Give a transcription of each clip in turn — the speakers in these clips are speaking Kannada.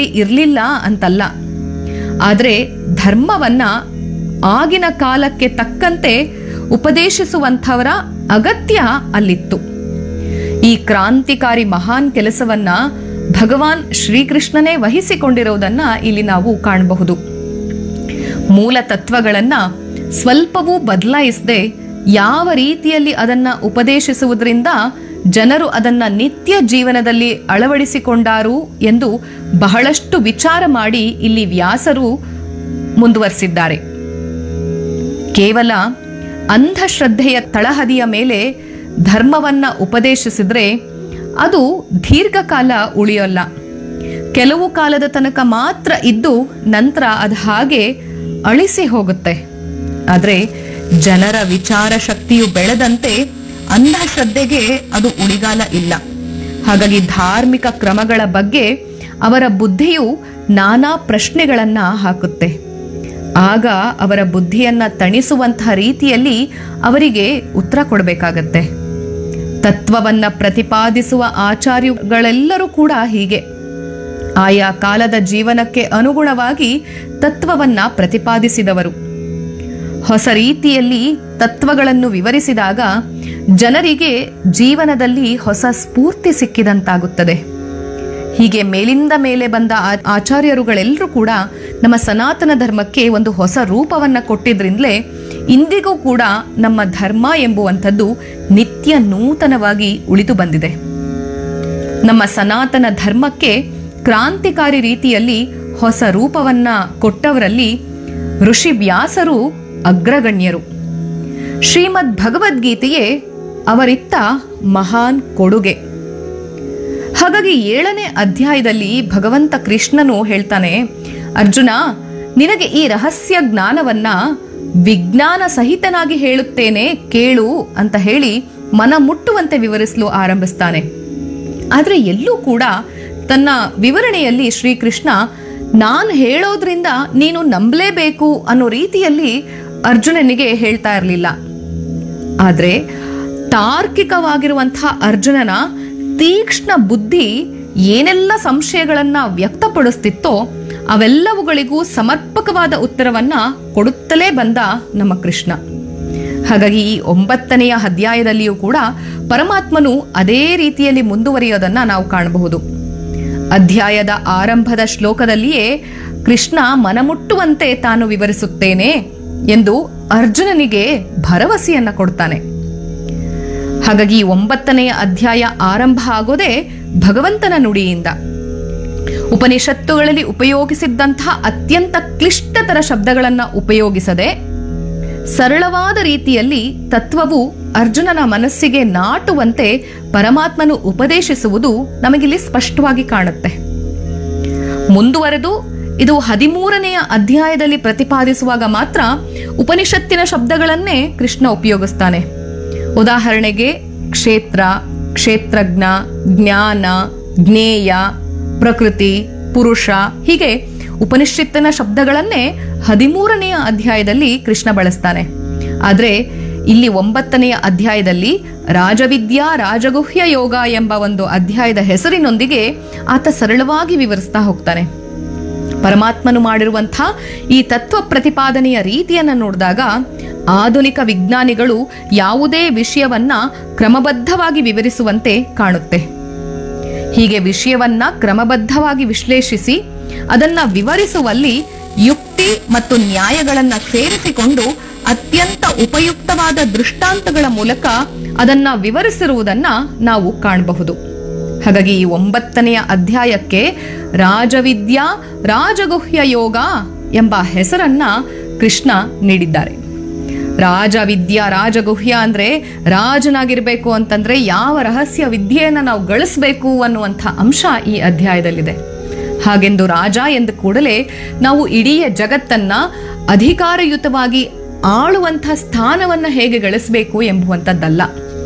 ಕಾಲದಲ್ಲಿ ಇರಲಿಲ್ಲ ಅಂತಲ್ಲ ಆದರೆ ಧರ್ಮವನ್ನ ಆಗಿನ ಕಾಲಕ್ಕೆ ತಕ್ಕಂತೆ ಉಪದೇಶಿಸುವಂಥವರ ಅಗತ್ಯ ಅಲ್ಲಿತ್ತು ಈ ಕ್ರಾಂತಿಕಾರಿ ಮಹಾನ್ ಕೆಲಸವನ್ನ ಭಗವಾನ್ ಶ್ರೀಕೃಷ್ಣನೇ ವಹಿಸಿಕೊಂಡಿರುವುದನ್ನ ಇಲ್ಲಿ ನಾವು ಕಾಣಬಹುದು ಮೂಲ ತತ್ವಗಳನ್ನ ಸ್ವಲ್ಪವೂ ಬದಲಾಯಿಸದೆ ಯಾವ ರೀತಿಯಲ್ಲಿ ಅದನ್ನ ಉಪದೇಶಿಸುವುದರಿಂದ ಜನರು ಅದನ್ನ ನಿತ್ಯ ಜೀವನದಲ್ಲಿ ಅಳವಡಿಸಿಕೊಂಡಾರು ಎಂದು ಬಹಳಷ್ಟು ವಿಚಾರ ಮಾಡಿ ಇಲ್ಲಿ ವ್ಯಾಸರು ಮುಂದುವರಿಸಿದ್ದಾರೆ ಕೇವಲ ಅಂಧಶ್ರದ್ಧೆಯ ತಳಹದಿಯ ಮೇಲೆ ಧರ್ಮವನ್ನ ಉಪದೇಶಿಸಿದ್ರೆ ಅದು ದೀರ್ಘಕಾಲ ಉಳಿಯೋಲ್ಲ ಕೆಲವು ಕಾಲದ ತನಕ ಮಾತ್ರ ಇದ್ದು ನಂತರ ಅದು ಹಾಗೆ ಅಳಿಸಿ ಹೋಗುತ್ತೆ ಆದರೆ ಜನರ ವಿಚಾರ ಶಕ್ತಿಯು ಬೆಳೆದಂತೆ ಅಂಧಶ್ರದ್ಧೆಗೆ ಅದು ಉಳಿಗಾಲ ಇಲ್ಲ ಹಾಗಾಗಿ ಧಾರ್ಮಿಕ ಕ್ರಮಗಳ ಬಗ್ಗೆ ಅವರ ಬುದ್ಧಿಯು ನಾನಾ ಪ್ರಶ್ನೆಗಳನ್ನ ಹಾಕುತ್ತೆ ಆಗ ಅವರ ಬುದ್ಧಿಯನ್ನ ತಣಿಸುವಂತಹ ರೀತಿಯಲ್ಲಿ ಅವರಿಗೆ ಉತ್ತರ ಕೊಡಬೇಕಾಗತ್ತೆ ತತ್ವವನ್ನ ಪ್ರತಿಪಾದಿಸುವ ಆಚಾರ್ಯಗಳೆಲ್ಲರೂ ಕೂಡ ಹೀಗೆ ಆಯಾ ಕಾಲದ ಜೀವನಕ್ಕೆ ಅನುಗುಣವಾಗಿ ತತ್ವವನ್ನ ಪ್ರತಿಪಾದಿಸಿದವರು ಹೊಸ ರೀತಿಯಲ್ಲಿ ತತ್ವಗಳನ್ನು ವಿವರಿಸಿದಾಗ ಜನರಿಗೆ ಜೀವನದಲ್ಲಿ ಹೊಸ ಸ್ಫೂರ್ತಿ ಸಿಕ್ಕಿದಂತಾಗುತ್ತದೆ ಹೀಗೆ ಮೇಲಿಂದ ಮೇಲೆ ಬಂದ ಆ- ಆಚಾರ್ಯರುಗಳೆಲ್ಲರೂ ಕೂಡ ನಮ್ಮ ಸನಾತನ ಧರ್ಮಕ್ಕೆ ಒಂದು ಹೊಸ ರೂಪವನ್ನ ಕೊಟ್ಟಿದ್ರಿಂದಲೇ ಇಂದಿಗೂ ಕೂಡ ನಮ್ಮ ಧರ್ಮ ಎಂಬುವಂಥದ್ದು ನಿತ್ಯ ನೂತನವಾಗಿ ಉಳಿದು ಬಂದಿದೆ ನಮ್ಮ ಸನಾತನ ಧರ್ಮಕ್ಕೆ ಕ್ರಾಂತಿಕಾರಿ ರೀತಿಯಲ್ಲಿ ಹೊಸ ರೂಪವನ್ನ ಕೊಟ್ಟವರಲ್ಲಿ ಋಷಿ ವ್ಯಾಸರು ಅಗ್ರಗಣ್ಯರು ಶ್ರೀಮದ್ ಭಗವದ್ಗೀತೆಯೇ ಅವರಿತ್ತ ಮಹಾನ್ ಕೊಡುಗೆ ಹಾಗಾಗಿ ಏಳನೇ ಅಧ್ಯಾಯದಲ್ಲಿ ಭಗವಂತ ಕೃಷ್ಣನು ಹೇಳ್ತಾನೆ ಅರ್ಜುನ ನಿನಗೆ ಈ ರಹಸ್ಯ ಜ್ಞಾನವನ್ನ ವಿಜ್ಞಾನ ಸಹಿತನಾಗಿ ಹೇಳುತ್ತೇನೆ ಕೇಳು ಅಂತ ಹೇಳಿ ಮನ ಮುಟ್ಟುವಂತೆ ವಿವರಿಸಲು ಆರಂಭಿಸ್ತಾನೆ ಆದರೆ ಎಲ್ಲೂ ಕೂಡ ತನ್ನ ವಿವರಣೆಯಲ್ಲಿ ಶ್ರೀಕೃಷ್ಣ ನಾನು ಹೇಳೋದ್ರಿಂದ ನೀನು ನಂಬಲೇಬೇಕು ಅನ್ನೋ ರೀತಿಯಲ್ಲಿ ಅರ್ಜುನನಿಗೆ ಹೇಳ್ತಾ ಇರಲಿಲ್ಲ ಆದರೆ ತಾರ್ಕಿಕವಾಗಿರುವಂತಹ ಅರ್ಜುನನ ತೀಕ್ಷ್ಣ ಬುದ್ಧಿ ಏನೆಲ್ಲ ಸಂಶಯಗಳನ್ನ ವ್ಯಕ್ತಪಡಿಸ್ತಿತ್ತೋ ಅವೆಲ್ಲವುಗಳಿಗೂ ಸಮರ್ಪಕವಾದ ಉತ್ತರವನ್ನ ಕೊಡುತ್ತಲೇ ಬಂದ ನಮ್ಮ ಕೃಷ್ಣ ಹಾಗಾಗಿ ಈ ಒಂಬತ್ತನೆಯ ಅಧ್ಯಾಯದಲ್ಲಿಯೂ ಕೂಡ ಪರಮಾತ್ಮನು ಅದೇ ರೀತಿಯಲ್ಲಿ ಮುಂದುವರಿಯೋದನ್ನ ನಾವು ಕಾಣಬಹುದು ಅಧ್ಯಾಯದ ಆರಂಭದ ಶ್ಲೋಕದಲ್ಲಿಯೇ ಕೃಷ್ಣ ಮನಮುಟ್ಟುವಂತೆ ತಾನು ವಿವರಿಸುತ್ತೇನೆ ಎಂದು ಅರ್ಜುನನಿಗೆ ಭರವಸೆಯನ್ನ ಕೊಡ್ತಾನೆ ಹಾಗಾಗಿ ಈ ಒಂಬತ್ತನೆಯ ಅಧ್ಯಾಯ ಆರಂಭ ಆಗೋದೇ ಭಗವಂತನ ನುಡಿಯಿಂದ ಉಪನಿಷತ್ತುಗಳಲ್ಲಿ ಉಪಯೋಗಿಸಿದ್ದಂತಹ ಅತ್ಯಂತ ಕ್ಲಿಷ್ಟತರ ಶಬ್ದಗಳನ್ನ ಉಪಯೋಗಿಸದೆ ಸರಳವಾದ ರೀತಿಯಲ್ಲಿ ತತ್ವವು ಅರ್ಜುನನ ಮನಸ್ಸಿಗೆ ನಾಟುವಂತೆ ಪರಮಾತ್ಮನು ಉಪದೇಶಿಸುವುದು ನಮಗಿಲ್ಲಿ ಸ್ಪಷ್ಟವಾಗಿ ಕಾಣುತ್ತೆ ಮುಂದುವರೆದು ಇದು ಹದಿಮೂರನೆಯ ಅಧ್ಯಾಯದಲ್ಲಿ ಪ್ರತಿಪಾದಿಸುವಾಗ ಮಾತ್ರ ಉಪನಿಷತ್ತಿನ ಶಬ್ದಗಳನ್ನೇ ಕೃಷ್ಣ ಉಪಯೋಗಿಸ್ತಾನೆ ಉದಾಹರಣೆಗೆ ಕ್ಷೇತ್ರ ಕ್ಷೇತ್ರಜ್ಞ ಜ್ಞಾನ ಜ್ಞೇಯ ಪ್ರಕೃತಿ ಪುರುಷ ಹೀಗೆ ಉಪನಿಷತ್ತಿನ ಶಬ್ದಗಳನ್ನೇ ಹದಿಮೂರನೆಯ ಅಧ್ಯಾಯದಲ್ಲಿ ಕೃಷ್ಣ ಬಳಸ್ತಾನೆ ಆದರೆ ಇಲ್ಲಿ ಒಂಬತ್ತನೆಯ ಅಧ್ಯಾಯದಲ್ಲಿ ರಾಜವಿದ್ಯಾ ರಾಜಗುಹ್ಯ ಯೋಗ ಎಂಬ ಒಂದು ಅಧ್ಯಾಯದ ಹೆಸರಿನೊಂದಿಗೆ ಆತ ಸರಳವಾಗಿ ವಿವರಿಸ್ತಾ ಹೋಗ್ತಾನೆ ಪರಮಾತ್ಮನು ಮಾಡಿರುವಂಥ ಈ ತತ್ವ ಪ್ರತಿಪಾದನೆಯ ರೀತಿಯನ್ನು ನೋಡಿದಾಗ ಆಧುನಿಕ ವಿಜ್ಞಾನಿಗಳು ಯಾವುದೇ ವಿಷಯವನ್ನ ಕ್ರಮಬದ್ಧವಾಗಿ ವಿವರಿಸುವಂತೆ ಕಾಣುತ್ತೆ ಹೀಗೆ ವಿಷಯವನ್ನ ಕ್ರಮಬದ್ಧವಾಗಿ ವಿಶ್ಲೇಷಿಸಿ ಅದನ್ನ ವಿವರಿಸುವಲ್ಲಿ ಯುಕ್ತಿ ಮತ್ತು ನ್ಯಾಯಗಳನ್ನ ಸೇರಿಸಿಕೊಂಡು ಅತ್ಯಂತ ಉಪಯುಕ್ತವಾದ ದೃಷ್ಟಾಂತಗಳ ಮೂಲಕ ಅದನ್ನ ವಿವರಿಸಿರುವುದನ್ನ ನಾವು ಕಾಣಬಹುದು ಹಾಗಾಗಿ ಈ ಒಂಬತ್ತನೆಯ ಅಧ್ಯಾಯಕ್ಕೆ ರಾಜವಿದ್ಯಾ ರಾಜಗುಹ್ಯ ಯೋಗ ಎಂಬ ಹೆಸರನ್ನ ಕೃಷ್ಣ ನೀಡಿದ್ದಾರೆ ರಾಜವಿದ್ಯಾ ರಾಜಗುಹ್ಯ ಅಂದ್ರೆ ರಾಜನಾಗಿರ್ಬೇಕು ಅಂತಂದ್ರೆ ಯಾವ ರಹಸ್ಯ ವಿದ್ಯೆಯನ್ನ ನಾವು ಗಳಿಸ್ಬೇಕು ಅನ್ನುವಂಥ ಅಂಶ ಈ ಅಧ್ಯಾಯದಲ್ಲಿದೆ ಹಾಗೆಂದು ರಾಜ ಎಂದ ಕೂಡಲೇ ನಾವು ಇಡೀ ಜಗತ್ತನ್ನ ಅಧಿಕಾರಯುತವಾಗಿ ಆಳುವಂಥ ಸ್ಥಾನವನ್ನ ಹೇಗೆ ಗಳಿಸಬೇಕು ಎಂಬುವಂಥದ್ದಲ್ಲ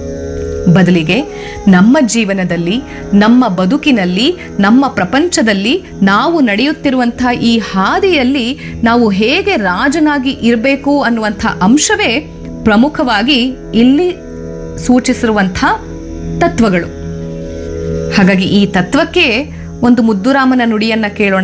ಬದಲಿಗೆ ನಮ್ಮ ಜೀವನದಲ್ಲಿ ನಮ್ಮ ಬದುಕಿನಲ್ಲಿ ನಮ್ಮ ಪ್ರಪಂಚದಲ್ಲಿ ನಾವು ನಡೆಯುತ್ತಿರುವಂತಹ ಈ ಹಾದಿಯಲ್ಲಿ ನಾವು ಹೇಗೆ ರಾಜನಾಗಿ ಇರಬೇಕು ಅನ್ನುವಂಥ ಅಂಶವೇ ಪ್ರಮುಖವಾಗಿ ಇಲ್ಲಿ ಸೂಚಿಸಿರುವಂಥ ತತ್ವಗಳು ಹಾಗಾಗಿ ಈ ತತ್ವಕ್ಕೆ ಒಂದು ಮುದ್ದುರಾಮನ ನುಡಿಯನ್ನ ಕೇಳೋಣ